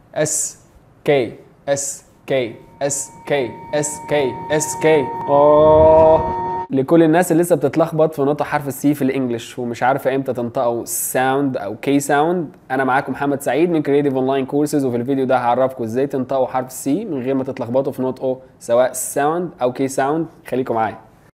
اس كي اس كي اس كي اس كي اس كي اه لكل الناس اللي لسه بتتلخبط في نطق حرف السي في الانجليش ومش عارفه امتى تنطقوا ساوند او كي ساوند انا معاكم محمد سعيد من كريتيف اونلاين كورسز وفي الفيديو ده هعرفكم ازاي تنطقوا حرف السي من غير ما تتلخبطوا في نطقه سواء ساوند او كي ساوند خليكم معايا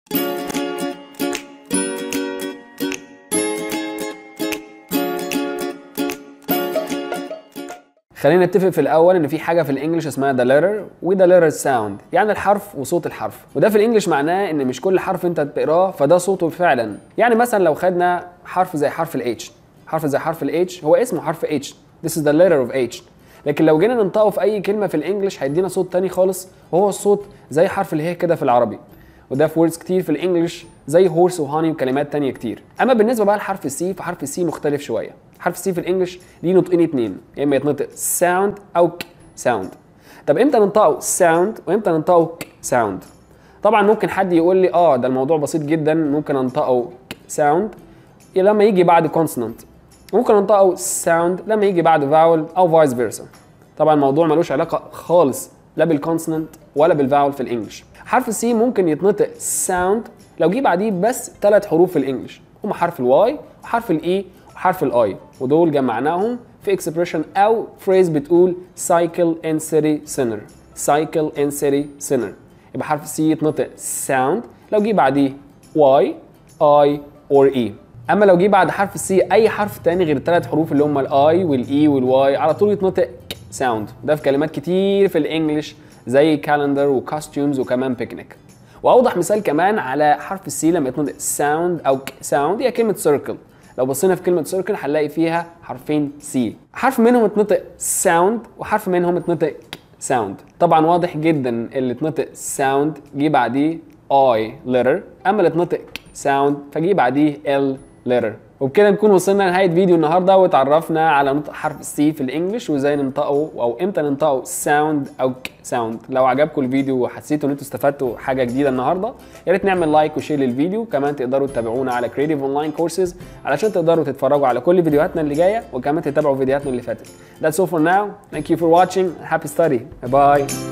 خلينا نتفق في الاول ان في حاجه في الانجليش اسمها the letter و the letter sound يعني الحرف وصوت الحرف وده في الانجليش معناه ان مش كل حرف انت بتقراه فده صوته فعلا يعني مثلا لو خدنا حرف زي حرف الاتش حرف زي حرف الاتش هو اسمه حرف اتش this is the letter of H لكن لو جينا ننطقه في اي كلمه في الانجليش هيدينا صوت تاني خالص وهو الصوت زي حرف الهي كده في العربي وده في ووردز كتير في الانجليش زي هورس وهاني وكلمات تانية كتير اما بالنسبه بقى لحرف السي فحرف السي مختلف شويه حرف السي في الانجليش ليه نطقين اتنين يا اما يتنطق ساوند او ك ساوند طب امتى ننطقه ساوند وامتى ننطقه ك ساوند طبعا ممكن حد يقول لي اه ده الموضوع بسيط جدا ممكن انطقه ك ساوند لما يجي بعد كونسونانت ممكن انطقه ساوند لما يجي بعد فاول او فايس فيرسا طبعا الموضوع ملوش علاقه خالص لا بالكونسونانت ولا بالفاول في الانجليش حرف السي ممكن يتنطق ساوند لو جه بعديه بس ثلاث حروف في الانجليش هما حرف الواي وحرف الاي وحرف الاي ودول جمعناهم في اكسبريشن او فريز بتقول سايكل ان سيتي سينر سايكل ان سيتي سينر يبقى حرف السي يتنطق ساوند لو جه بعديه واي اي اور اي اما لو جه بعد حرف السي اي حرف تاني غير الثلاث حروف اللي هم الاي والاي والواي على طول يتنطق ساوند ده في كلمات كتير في الانجليش زي كالندر وكاستيومز وكمان بيكنيك واوضح مثال كمان على حرف السي لما يتنطق ساوند او ساوند هي كلمه سيركل لو بصينا في كلمه سيركل هنلاقي فيها حرفين سي حرف منهم اتنطق ساوند وحرف منهم اتنطق ساوند طبعا واضح جدا اللي اتنطق ساوند جه بعديه اي ليتر اما اللي اتنطق ساوند فجه بعديه ال ليتر وبكده نكون وصلنا لنهايه فيديو النهارده واتعرفنا على نطق حرف السي في الانجليش وازاي ننطقه او امتى ننطقه ساوند او ساوند لو عجبكم الفيديو وحسيتوا ان انتوا استفدتوا حاجه جديده النهارده يا ريت نعمل لايك وشير للفيديو كمان تقدروا تتابعونا على كريتيف اونلاين كورسز علشان تقدروا تتفرجوا على كل فيديوهاتنا اللي جايه وكمان تتابعوا فيديوهاتنا اللي فاتت That's all for now. Thank you for watching. Happy study. Bye bye.